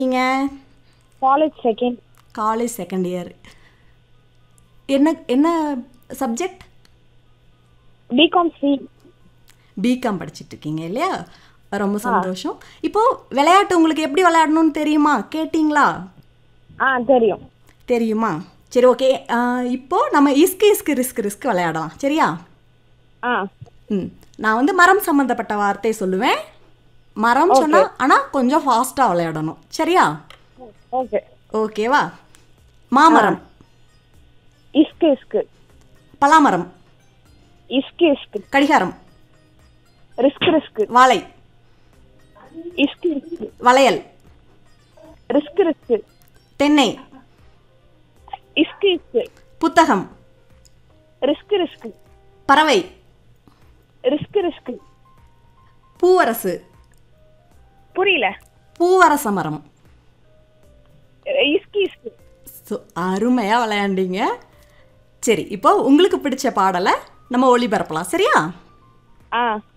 நீங்கள் college second college second year என்ன என்ன சப்ஜெக்ட் பிகாம் சி பிகாம் படிச்சிட்டு இருக்கீங்க இல்லையா ரொம்ப சந்தோஷம் இப்போ விளையாட்டு உங்களுக்கு எப்படி விளையாடணும்னு தெரியுமா கேட்டிங்களா ஆ தெரியும் தெரியுமா சரி ஓகே இப்போ நம்ம இஸ்கு இஸ்கு ரிஸ்க் ரிஸ்க் விளையாடலாம் சரியா ஆ ம் நான் வந்து மரம் சம்மந்தப்பட்ட வார்த்தை சொல்லுவேன் மரம் சொன்னா ஆனால் கொஞ்சம் ஃபாஸ்ட்டாக விளையாடணும் சரியா ஓகே ஓகேவா மாமரம் இஸ்கு இஸ்கு பலாமரம் இஸ்கு இஸ்கு கடிகாரம் ரிஸ்க் ரிஸ்க் வாழை இஸ்கு இஸ்கு வளையல் ரிஸ்க் ரிஸ்க் தென்னை இஸ்கு இஸ்கு புத்தகம் ரிஸ்க் ரிஸ்க் பறவை ரிஸ்க் ரிஸ்க் பூவரசு புரியல பூவரச மரம் இஸ்கு இஸ்கு ஸோ அருமையாக விளையாண்டீங்க சரி இப்போ உங்களுக்கு பிடிச்ச பாடலை நம்ம ஒளிபரப்பலாம் சரியா ஆ